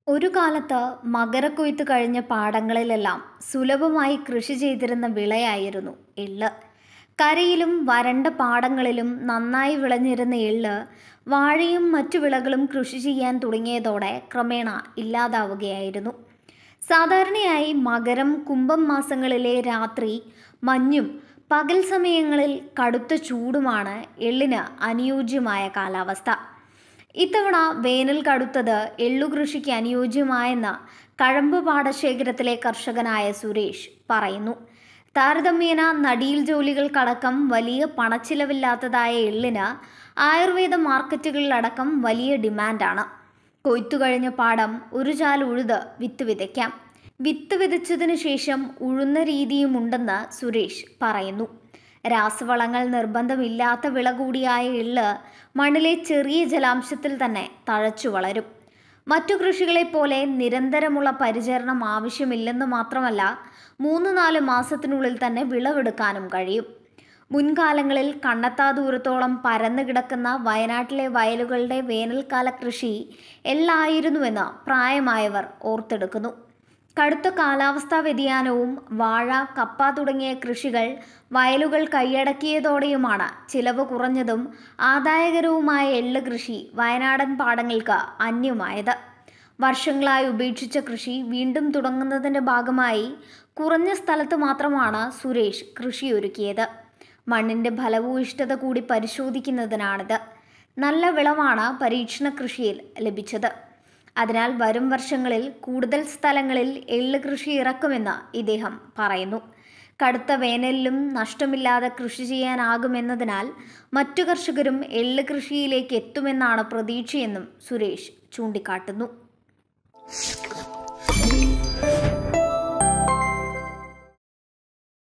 ഒരു കാലത്ത് മകരക്കൊയ്ത്ത് കഴിഞ്ഞ പാടങ്ങളിലെല്ലാം സുലഭമായി കൃഷി ചെയ്തിരുന്ന വിളയായിരുന്നു എള്ള് കരയിലും വരണ്ട പാടങ്ങളിലും നന്നായി വിളഞ്ഞിരുന്ന എള്ള് വാഴയും മറ്റു വിളകളും കൃഷി ചെയ്യാൻ തുടങ്ങിയതോടെ ക്രമേണ ഇല്ലാതാവുകയായിരുന്നു സാധാരണയായി മകരം കുംഭം മാസങ്ങളിലെ രാത്രി മഞ്ഞും പകൽ സമയങ്ങളിൽ കടുത്ത ചൂടുമാണ് എള്ളിന് അനുയോജ്യമായ കാലാവസ്ഥ ഇത്തവണ വേനൽ കടുത്തത് എള്ളുകൃഷിക്ക് അനുയോജ്യമായെന്ന് കഴമ്പ് പാടശേഖരത്തിലെ കർഷകനായ സുരേഷ് പറയുന്നു താരതമ്യേന നടീൽ ജോലികൾക്കടക്കം വലിയ പണച്ചിലവില്ലാത്തതായ എള്ളിന് ആയുർവേദ മാർക്കറ്റുകളിലടക്കം വലിയ ഡിമാൻഡാണ് കൊയ്ത്തു കഴിഞ്ഞ പാടം ഒരു ചാൽ ഉഴുത് വിത്ത് വിതയ്ക്കാം വിത്ത് വിതച്ചതിനു ശേഷം ഉഴുന്ന രീതിയുമുണ്ടെന്ന് സുരേഷ് പറയുന്നു രാസവളങ്ങൾ നിർബന്ധമില്ലാത്ത വിള കൂടിയായ എള്ള് മണ്ണിലെ ചെറിയ ജലാംശത്തിൽ തന്നെ തഴച്ചു വളരും മറ്റു കൃഷികളെ പോലെ നിരന്തരമുള്ള പരിചരണം ആവശ്യമില്ലെന്ന് മാത്രമല്ല മൂന്ന് നാല് മാസത്തിനുള്ളിൽ തന്നെ വിളവെടുക്കാനും കഴിയും മുൻകാലങ്ങളിൽ കണ്ണെത്താ ദൂരത്തോളം പരന്നു കിടക്കുന്ന വയനാട്ടിലെ വയലുകളുടെ വേനൽക്കാല കൃഷി എല്ലായിരുന്നുവെന്ന് പ്രായമായവർ ഓർത്തെടുക്കുന്നു കടുത്ത കാലാവസ്ഥാ വ്യതിയാനവും വാഴ കപ്പ തുടങ്ങിയ കൃഷികൾ വയലുകൾ കൈയടക്കിയതോടെയുമാണ് ചിലവ് കുറഞ്ഞതും ആദായകരവുമായ എള്ള് കൃഷി വയനാടൻ പാടങ്ങൾക്ക് അന്യമായത് വർഷങ്ങളായി ഉപേക്ഷിച്ച കൃഷി വീണ്ടും തുടങ്ങുന്നതിൻ്റെ ഭാഗമായി കുറഞ്ഞ സ്ഥലത്ത് മാത്രമാണ് സുരേഷ് കൃഷിയൊരുക്കിയത് മണ്ണിൻ്റെ ഫലഭൂയിഷ്ഠത കൂടി പരിശോധിക്കുന്നതിനാണിത് നല്ല വിളവാണ് പരീക്ഷണ കൃഷിയിൽ ലഭിച്ചത് അതിനാൽ വരും വർഷങ്ങളിൽ കൂടുതൽ സ്ഥലങ്ങളിൽ എള്ള് കൃഷി ഇറക്കുമെന്ന് ഇദ്ദേഹം പറയുന്നു കടുത്ത വേനലിലും നഷ്ടമില്ലാതെ കൃഷി ചെയ്യാനാകുമെന്നതിനാൽ മറ്റു കർഷകരും എള്ള് കൃഷിയിലേക്ക് എത്തുമെന്നാണ് പ്രതീക്ഷയെന്നും സുരേഷ് ചൂണ്ടിക്കാട്ടുന്നു